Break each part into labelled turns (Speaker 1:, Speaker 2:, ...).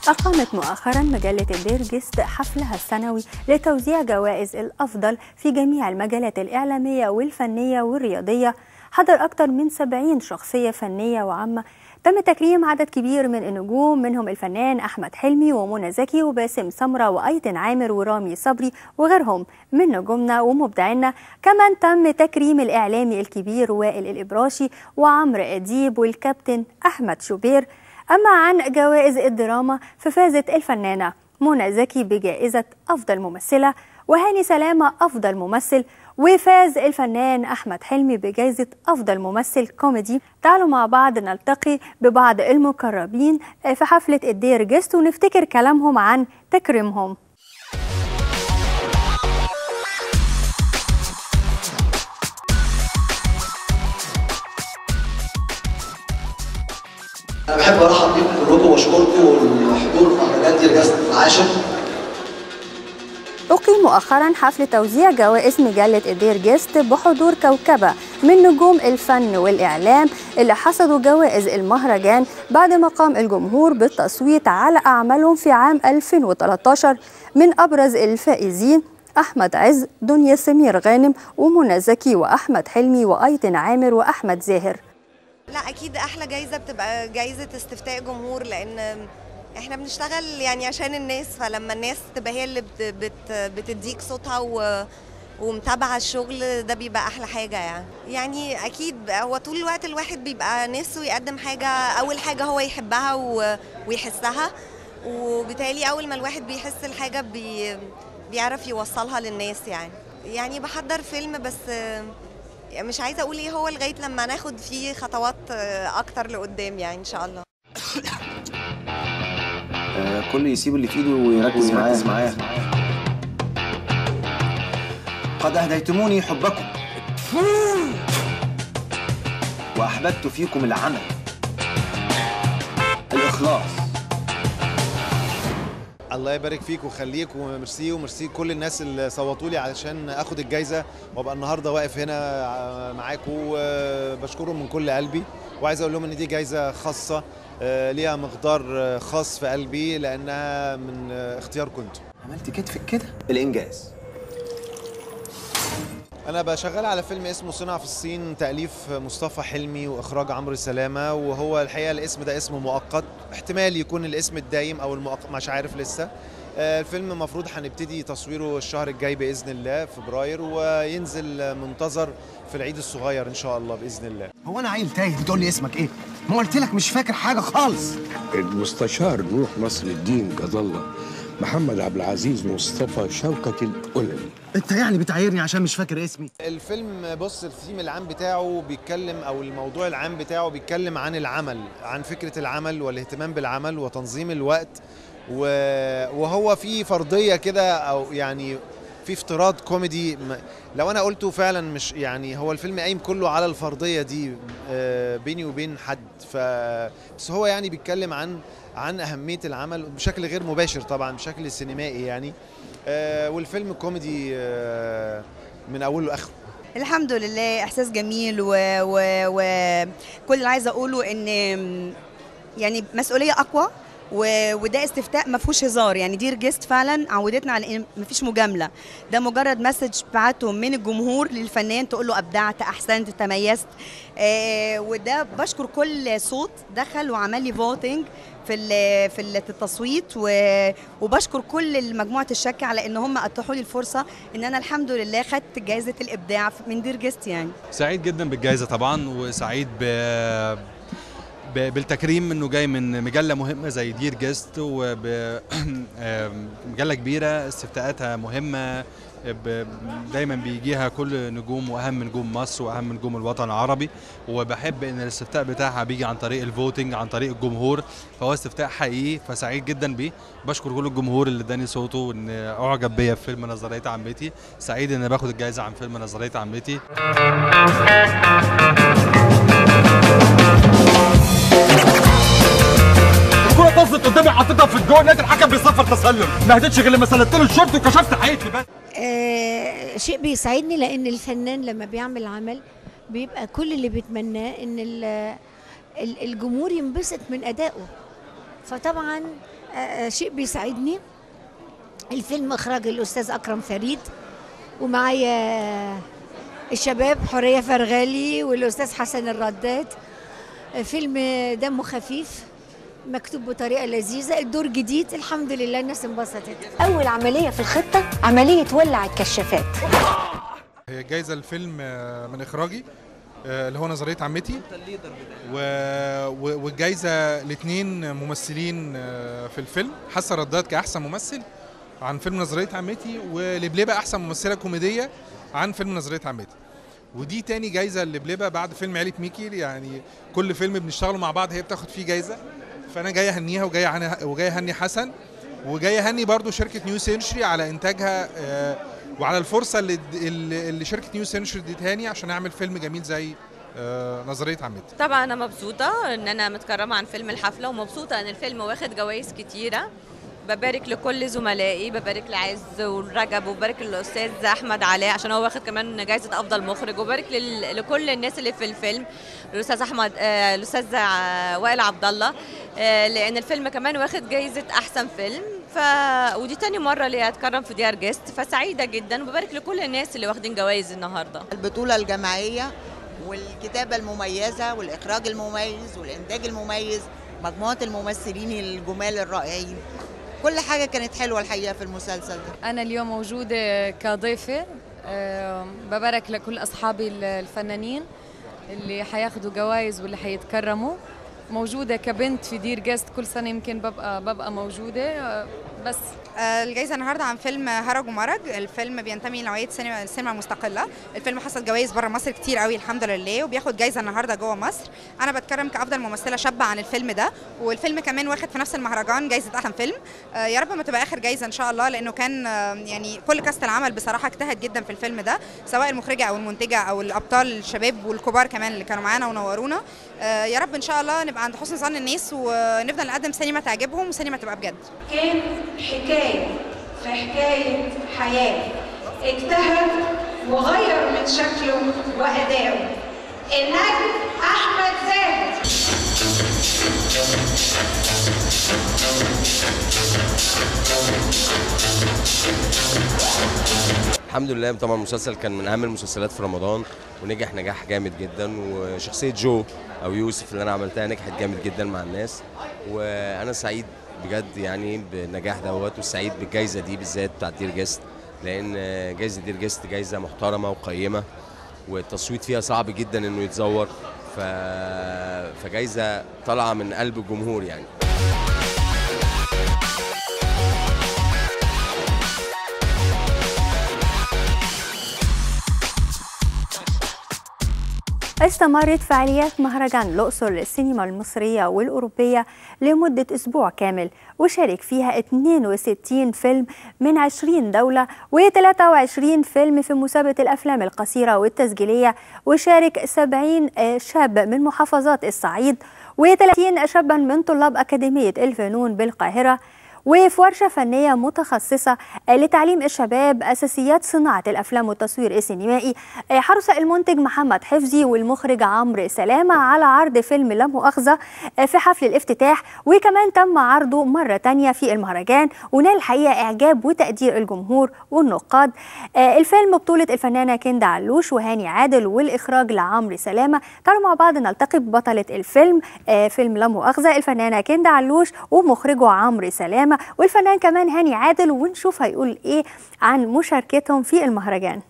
Speaker 1: أقامت مؤخرا مجلة الديرجست حفلها السنوي لتوزيع جوائز الأفضل في جميع المجالات الإعلامية والفنية والرياضية حضر أكثر من 70 شخصية فنية وعامة تم تكريم عدد كبير من النجوم منهم الفنان أحمد حلمي ومنى زكي وباسم سمرة وأيتن عامر ورامي صبري وغيرهم من نجومنا ومبدعينا كمان تم تكريم الإعلامي الكبير وائل الإبراشي وعمرو أديب والكابتن أحمد شوبير أما عن جوائز الدراما ففازت الفنانة منى زكي بجائزة أفضل ممثلة وهاني سلامة أفضل ممثل وفاز الفنان أحمد حلمي بجائزة أفضل ممثل كوميدي تعالوا مع بعض نلتقي ببعض المقربين في حفلة الدير جيست ونفتكر كلامهم عن تكريمهم
Speaker 2: انا بحب ارحب بيكم كلكم واشكركم لحضور مهرجان دير جاست العاشر
Speaker 1: أقيم مؤخرا حفل توزيع جوائز مجلة الدير جيست بحضور كوكبة من نجوم الفن والإعلام اللي حصدوا جوائز المهرجان بعد ما قام الجمهور بالتصويت على أعمالهم في عام 2013 من أبرز الفائزين أحمد عز دنيا سمير غانم ومنى زكي وأحمد حلمي وأيتن عامر وأحمد زاهر
Speaker 3: لا اكيد احلى جايزه بتبقى جايزه استفتاء جمهور لان احنا بنشتغل يعني عشان الناس فلما الناس تبقى هي اللي بت بت بتديك صوتها و ومتابعه الشغل ده بيبقى احلى حاجه يعني يعني اكيد هو طول الوقت الواحد بيبقى نفسه يقدم حاجه اول حاجه هو يحبها و- ويحسها وبالتالي اول ما الواحد بيحس الحاجه بي بيعرف يوصلها للناس يعني يعني بحضر فيلم بس مش عايزه اقول ايه هو لغايه لما ناخد فيه خطوات اكتر لقدام يعني ان شاء الله
Speaker 4: آه، كل يسيب اللي في ايده ويركز معايا معايا قد اهديتموني حبكم واحببت فيكم العمل الاخلاص
Speaker 5: الله يبارك فيك ويخليك وميرسي وميرسي كل الناس اللي صوتوا لي علشان اخد الجايزه وابقى النهارده واقف هنا معاكم وبشكرهم من كل قلبي وعايز اقول لهم ان دي جايزه خاصه آه، ليها مقدار آه، خاص في قلبي لانها من آه، اختياركم انتم
Speaker 4: عملت كتفك كده الانجاز
Speaker 5: انا بشغال على فيلم اسمه صنع في الصين تاليف مصطفى حلمي واخراج عمرو سلامه وهو الحقيقه الاسم ده اسم مؤقت احتمال يكون الاسم الدايم او المؤقت مش عارف لسه آه، الفيلم المفروض هنبتدي تصويره الشهر الجاي باذن الله فبراير وينزل منتظر في العيد الصغير ان شاء الله باذن الله
Speaker 6: هو انا عيل تايه بتقول لي اسمك ايه؟ ما قلت لك مش فاكر حاجه خالص
Speaker 7: المستشار نوح نصر الدين جد الله محمد عبد العزيز مصطفى شوكة الأولمي
Speaker 6: انت يعني بتعايرني عشان مش فاكر اسمي
Speaker 5: الفيلم بص الثيم العام بتاعه بيتكلم او الموضوع العام بتاعه بيتكلم عن العمل عن فكره العمل والاهتمام بالعمل وتنظيم الوقت و- وهو في فرضيه كده او يعني في افتراض كوميدي م- لو انا قلته فعلا مش يعني هو الفيلم قايم كله على الفرضيه دي آه، بيني وبين حد ف بس هو يعني بيتكلم عن عن اهميه العمل بشكل غير مباشر طبعا بشكل سينمائي يعني آه، والفيلم كوميدي آه، من اوله لاخره
Speaker 8: الحمد لله احساس جميل و... و... و... كل اللي عايزه اقوله ان يعني مسؤوليه اقوى و... وده استفتاء ما فيهوش هزار يعني دير جيست فعلا عودتنا على ان ما فيش مجامله ده مجرد مسج بعته من الجمهور للفنان تقول له ابدعت احسنت تميزت آه وده بشكر كل صوت دخل وعمل لي فوتنج في ال- في التصويت و- وبشكر كل مجموعه الشك على ان هم اتاحوا لي الفرصه ان انا الحمد لله خدت جائزه الابداع من دير جيست يعني
Speaker 9: سعيد جدا بالجائزه طبعا وسعيد ب... ب... بالتكريم انه جاي من مجله مهمه زي دير جيست ومجله كبيره استفتاءاتها مهمه ب... دايما بيجيها كل نجوم واهم نجوم مصر واهم نجوم الوطن العربي وبحب ان الاستفتاء بتاعها بيجي عن طريق الفوتنج عن طريق الجمهور فهو استفتاء حقيقي فسعيد جدا بيه بشكر كل الجمهور اللي اداني صوته وان اعجب بيا في فيلم نظريه عمتي سعيد ان باخد الجائزه عن فيلم نظريه عمتي
Speaker 10: الكرة طزت قدامي حطيتها في الجول لقيت الحكم بيصفر تسلل ما هديتش غير لما سلت له الشورت وكشفت حقيقتي بس
Speaker 11: آه شيء بيسعدني لان الفنان لما بيعمل عمل بيبقى كل اللي بيتمناه ان ال- ال- الجمهور ينبسط من ادائه فطبعا آه، شيء بيسعدني الفيلم إخراج الأستاذ أكرم فريد ومعايا الشباب حورية فرغالي والأستاذ حسن الرداد آه، فيلم دمه خفيف مكتوب بطريقة لذيذة الدور جديد الحمد لله الناس انبسطت أول عملية في الخطة عملية ولع الكشافات
Speaker 12: هي جايزه الفيلم آه، من اخراجي آه، اللي هو نظريه عمتي و... و- والجايزه لاثنين ممثلين آه، في الفيلم حسن رداد كاحسن ممثل عن فيلم نظريه عمتي ولبلبه احسن ممثله كوميديه عن فيلم نظريه عمتي ودي تاني جايزه لبلبه بعد فيلم عيله ميكي يعني كل فيلم بنشتغله مع بعض هي بتاخد فيه جايزه فانا جاي اهنيها وجاي أهني- وجاي اهني حسن وجاي اهني برضو شركه نيو سينشري على انتاجها آه، وعلى الفرصه اللي اللي اللي شركه نيو سينشري اديتهاني عشان اعمل فيلم جميل زي آه، نظريه عمتي
Speaker 13: طبعا انا مبسوطه ان انا متكرمه عن فيلم الحفله ومبسوطه ان الفيلم واخد جوائز كتيره ببارك لكل زملائي ببارك لعز ورجب وببارك للاستاذ احمد علاء عشان هو واخد كمان جائزه افضل مخرج وبارك لل- لكل الناس اللي في الفيلم الاستاذ احمد آه، الاستاذ آه، وائل عبد الله آه، لان الفيلم كمان واخد جائزه احسن فيلم ف ودي تاني مره ليا اتكرم في ديار جيست فسعيده جدا وببارك لكل الناس اللي واخدين جوائز النهارده
Speaker 14: البطولة الجماعية والكتابة المميزة والإخراج المميز والإنتاج المميز مجموعة الممثلين الجمال الرائعين كل حاجة كانت حلوة الحقيقة في المسلسل ده
Speaker 15: أنا اليوم موجودة كضيفة آه، ببارك لكل أصحابي ال- الفنانين اللي حياخدوا جوائز واللي حيتكرموا موجودة كبنت في دير جاست كل سنة يمكن ببقى ببقى موجودة آه، بس
Speaker 16: آه، الجائزة النهاردة عن فيلم هرج ومرج الفيلم بينتمي لنوعية سينما السينما المستقلة الفيلم حصل جوائز بره مصر كتير قوي الحمد لله وبياخد جائزة النهاردة جوه مصر أنا بتكرم كأفضل ممثلة شابة عن الفيلم ده والفيلم كمان واخد في نفس المهرجان جائزة أحسن فيلم آه، يا رب ما تبقى آخر جائزة إن شاء الله لأنه كان آه، يعني كل كاست العمل بصراحة اجتهد جدا في الفيلم ده سواء المخرجة أو المنتجة أو الأبطال الشباب والكبار كمان اللي كانوا معانا ونورونا آه، يا رب إن شاء الله نبقى عند حسن ظن الناس ونفضل نقدم سينما تعجبهم وسينما تبقى بجد
Speaker 17: كان حكاية في حكاية حياة اجتهد وغير من شكله وأدائه النجم أحمد زاهد
Speaker 18: الحمد لله طبعا المسلسل كان من اهم المسلسلات في رمضان ونجح نجاح جامد جدا وشخصيه جو او يوسف اللي انا عملتها نجحت جامد جدا مع الناس وانا سعيد بجد يعني بالنجاح دوت وسعيد بالجائزه دي بالذات بتاعت دير جيست لان جائزه دير جيست جائزه محترمه وقيمه والتصويت فيها صعب جدا انه يتزور ف... فجائزه طالعه من قلب الجمهور يعني
Speaker 1: استمرت فعاليات مهرجان الأقصر للسينما المصرية والأوروبية لمدة أسبوع كامل وشارك فيها 62 فيلم من 20 دولة و23 فيلم في مسابقة الأفلام القصيرة والتسجيلية وشارك 70 شاب من محافظات الصعيد و30 شابا من طلاب أكاديمية الفنون بالقاهرة وفي ورشة فنية متخصصة لتعليم الشباب أساسيات صناعة الأفلام والتصوير السينمائي حرص المنتج محمد حفظي والمخرج عمرو سلامة على عرض فيلم لا مؤاخذة في حفل الافتتاح وكمان تم عرضه مرة تانية في المهرجان ونال الحقيقة إعجاب وتقدير الجمهور والنقاد الفيلم بطولة الفنانة كندا علوش وهاني عادل والإخراج لعمرو سلامة تعالوا مع بعض نلتقي ببطلة الفيلم فيلم لا مؤاخذة الفنانة كندا علوش ومخرجه عمرو سلامة والفنان كمان هاني عادل ونشوف هيقول ايه عن مشاركتهم في المهرجان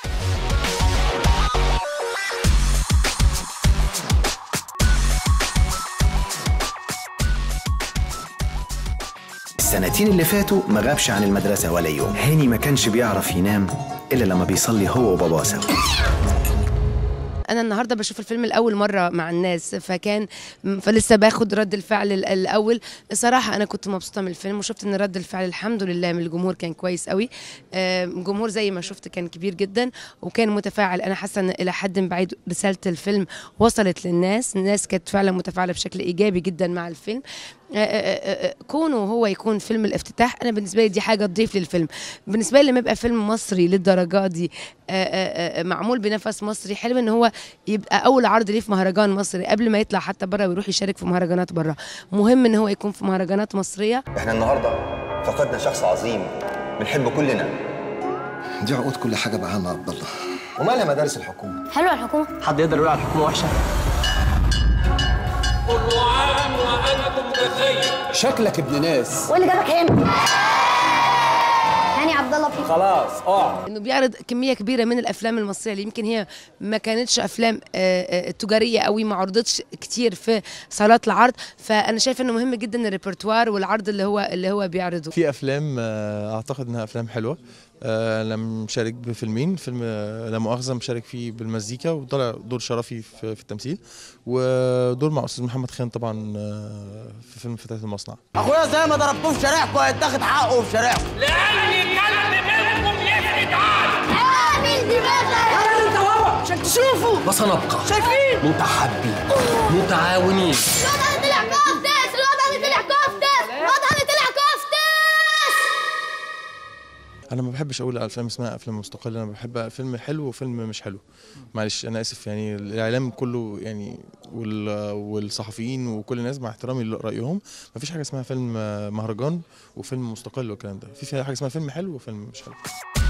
Speaker 19: السنتين اللي فاتوا ما غابش عن المدرسة ولا يوم هاني ما كانش بيعرف ينام إلا لما بيصلي هو وباباه سوا
Speaker 20: انا النهارده بشوف الفيلم الاول مره مع الناس فكان فلسه باخد رد الفعل الاول صراحه انا كنت مبسوطه من الفيلم وشفت ان رد الفعل الحمد لله من الجمهور كان كويس قوي الجمهور زي ما شفت كان كبير جدا وكان متفاعل انا حاسه ان الى حد بعيد رساله الفيلم وصلت للناس الناس كانت فعلا متفاعله بشكل ايجابي جدا مع الفيلم آه، آه، آه، كونه هو يكون فيلم الافتتاح انا بالنسبه لي دي حاجه تضيف للفيلم بالنسبه لي لما يبقى فيلم مصري للدرجه دي آه، آه، آه، معمول بنفس مصري حلو ان هو يبقى اول عرض ليه في مهرجان مصري قبل ما يطلع حتى بره ويروح يشارك في مهرجانات بره مهم ان هو يكون في مهرجانات مصريه
Speaker 21: احنا النهارده فقدنا شخص عظيم بنحبه كلنا
Speaker 6: دي عقود كل حاجه بقى يا عبد الله
Speaker 21: ومالها مدارس الحكومه
Speaker 22: حلوه الحكومه
Speaker 21: حد يقدر يقول على الحكومه وحشه
Speaker 23: كل عام وأنتم بخير
Speaker 6: شكلك ابن ناس
Speaker 22: واللي جابك هنا هاني عبد الله فيه
Speaker 6: خلاص اقعد
Speaker 20: انه بيعرض كميه كبيره من الافلام المصريه اللي يمكن هي ما كانتش افلام آه، آه، تجاريه قوي ما عرضتش كتير في صالات العرض فانا شايفه انه مهم جدا الريpertoire والعرض اللي هو اللي هو بيعرضه
Speaker 24: في افلام آه، اعتقد انها افلام حلوه آه، انا مشارك بفيلمين فيلم آه، لا مؤاخذه مشارك فيه بالمزيكا وطلع دور شرفي في, في التمثيل ودور مع استاذ محمد خان طبعا آه، في فيلم فتاه المصنع
Speaker 25: اخويا زي ما ضربتوه في شارعكم هيتاخد حقه في شارعكم
Speaker 23: لأي كلب منكم يفلت عنه
Speaker 22: اعمل دماغك
Speaker 25: انت هو عشان تشوفوا
Speaker 6: وسنبقى
Speaker 25: شايفين
Speaker 6: متحابين متعاونين
Speaker 22: الوضع اللي طلع كفتس الوضع اللي طلع كفتس الوضع اللي طلع كفتس
Speaker 24: انا ما بحبش اقول على افلام اسمها افلام مستقله انا بحب فيلم حلو وفيلم مش حلو معلش انا اسف يعني الاعلام كله يعني وال- والصحفيين وكل الناس مع احترامي لرايهم ما فيش حاجه اسمها فيلم آه، مهرجان وفيلم مستقل والكلام ده في في حاجه اسمها فيلم حلو وفيلم مش حلو